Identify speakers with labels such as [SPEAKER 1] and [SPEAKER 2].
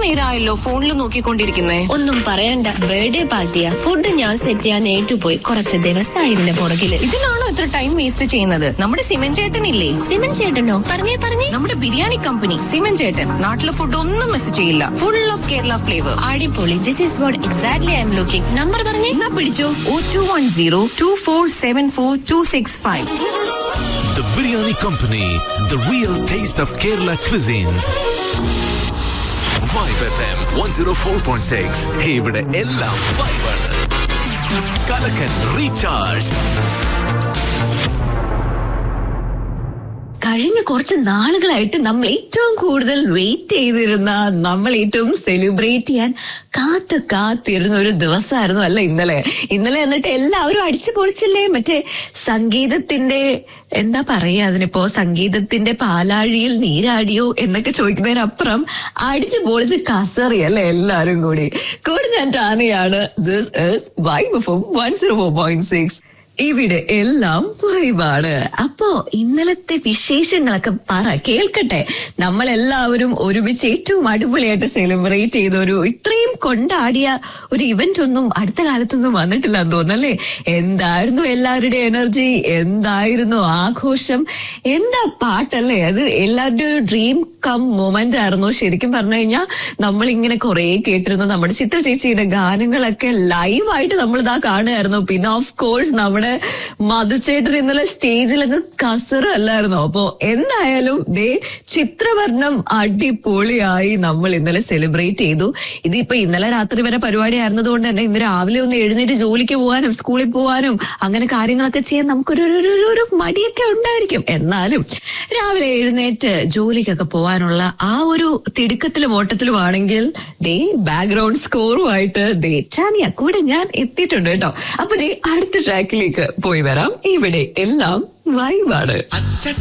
[SPEAKER 1] നേരമായല്ലോ ഫോണിൽ നോക്കിക്കൊണ്ടിരിക്കുന്നേ
[SPEAKER 2] ഒന്നും പറയണ്ട ബർത്ത്ഡേ പാർട്ടിയാ ഫുഡ് ഞാൻ സെറ്റ് ചെയ്യാൻ ഏറ്റുപോയി കുറച്ച് ദിവസമായി ഇതിന്റെ പുറകില്
[SPEAKER 1] ഇതിലാണോ ഇത്ര ടൈം വേസ്റ്റ് ചെയ്യുന്നത് നമ്മുടെ സിമൻ ചേട്ടനില്ലേ
[SPEAKER 2] സിമൻ ചേട്ടനോ പറഞ്ഞേ പറഞ്ഞേ
[SPEAKER 1] നമ്മുടെ ബിരിയാണി കമ്പനി സിമൻ ചേട്ടൻ നാട്ടിലെ ഫുഡ് ഒന്നും മിസ് ചെയ്യില്ല ഫുൾ ഓഫ് കേരള ഫ്ലേവർ
[SPEAKER 2] അടിപൊളി this is what exactly I'm looking number പറഞ്ഞേ
[SPEAKER 1] എന്നാ പിടിച്ചോ oh two one zero two four seven four two six five
[SPEAKER 3] The Biryani Company, the real taste of Kerala cuisines. Vibe FM 104.6. Hey, ഇവിടെ എല്ലാം വൈബാണ് കലക്കൻ recharge
[SPEAKER 4] കഴിഞ്ഞ കുറച്ച് നാളുകളായിട്ട് നമ്മൾ ഏറ്റവും കൂടുതൽ വെയിറ്റ് ചെയ്തിരുന്ന നമ്മൾ ഏറ്റവും സെലിബ്രേറ്റ് ചെയ്യാൻ കാത്ത് കാത്തിരുന്ന ഒരു ദിവസമായിരുന്നു അല്ല ഇന്നലെ ഇന്നലെ എന്നിട്ട് എല്ലാവരും അടിച്ചു പൊളിച്ചില്ലേ മറ്റേ സംഗീതത്തിന്റെ എന്താ പറയാ അതിനിപ്പോ സംഗീതത്തിന്റെ പാലാഴിയിൽ നീരാടിയോ എന്നൊക്കെ ചോദിക്കുന്നതിനപ്പുറം അടിച്ചു പൊളിച്ച് കസറി അല്ലേ എല്ലാരും കൂടി കൂടെ ഞാൻ ടാനയാണ് this is vibe from one zero four point six ഇവിടെ എല്ലാം വൈബാണ് അപ്പോ ഇന്നലത്തെ വിശേഷങ്ങളൊക്കെ പറ കേൾക്കട്ടെ നമ്മളെല്ലാവരും ഒരുമിച്ച് ഏറ്റവും അടിപൊളിയായിട്ട് സെലിബ്രേറ്റ് ചെയ്ത ഒരു ഇത്രയും കൊണ്ടാടിയ ഒരു ഇവന്റ് ഒന്നും അടുത്ത കാലത്തൊന്നും വന്നിട്ടില്ല എന്ന് തോന്നല്ലേ എന്തായിരുന്നു എല്ലാവരുടെ എനർജി എന്തായിരുന്നു ആഘോഷം എന്താ പാട്ടല്ലേ അത് എല്ലാവരുടെയും ഒരു ഡ്രീം കം മൊമെന്റ് ആയിരുന്നു ശരിക്കും പറഞ്ഞു കഴിഞ്ഞാൽ നമ്മൾ ഇങ്ങനെ കുറെ കേട്ടിരുന്ന നമ്മുടെ ചിത്ര ചേച്ചിയുടെ ഗാനങ്ങളൊക്കെ ലൈവായിട്ട് നമ്മൾ ഇതാ കാണുമായിരുന്നു പിന്നെ ഓഫ് കോഴ്സ് നമ്മുടെ മധുചേട്ടൻ ഇന്നലെ സ്റ്റേജിലൊക്കെ കസറ് അല്ലായിരുന്നു അപ്പോ എന്തായാലും ദേ ചിത്രവർണ്ണം അടിപൊളിയായി നമ്മൾ ഇന്നലെ സെലിബ്രേറ്റ് ചെയ്തു ഇതിപ്പോ ഇന്നലെ രാത്രി വരെ പരിപാടി ആയിരുന്നതുകൊണ്ട് തന്നെ ഇന്ന് രാവിലെ ഒന്ന് എഴുന്നേറ്റ് ജോലിക്ക് പോകാനും സ്കൂളിൽ പോകാനും അങ്ങനെ കാര്യങ്ങളൊക്കെ ചെയ്യാൻ നമുക്കൊരു ഒരു- ഒരു- ഒരു- ഒരു മടിയൊക്കെ ഉണ്ടായിരിക്കും എന്നാലും രാവിലെ എഴുന്നേറ്റ് ജോലിക്കൊക്കെ പോകാനുള്ള ആ ഒരു തിടുക്കത്തിലും ഓട്ടത്തിലും ആണെങ്കിൽ ദേ ബാക്ക്ഗ്രൗണ്ട് സ്കോറുമായിട്ട് ദേ ടാനിയ കൂടെ ഞാൻ എത്തിയിട്ടുണ്ട് കേട്ടോ അപ്പൊ ദേ അടുത്ത ട്രാക്കിലേക്ക് പോയി വരാം ഇവിടെ എല്ലാം വൈബാണ്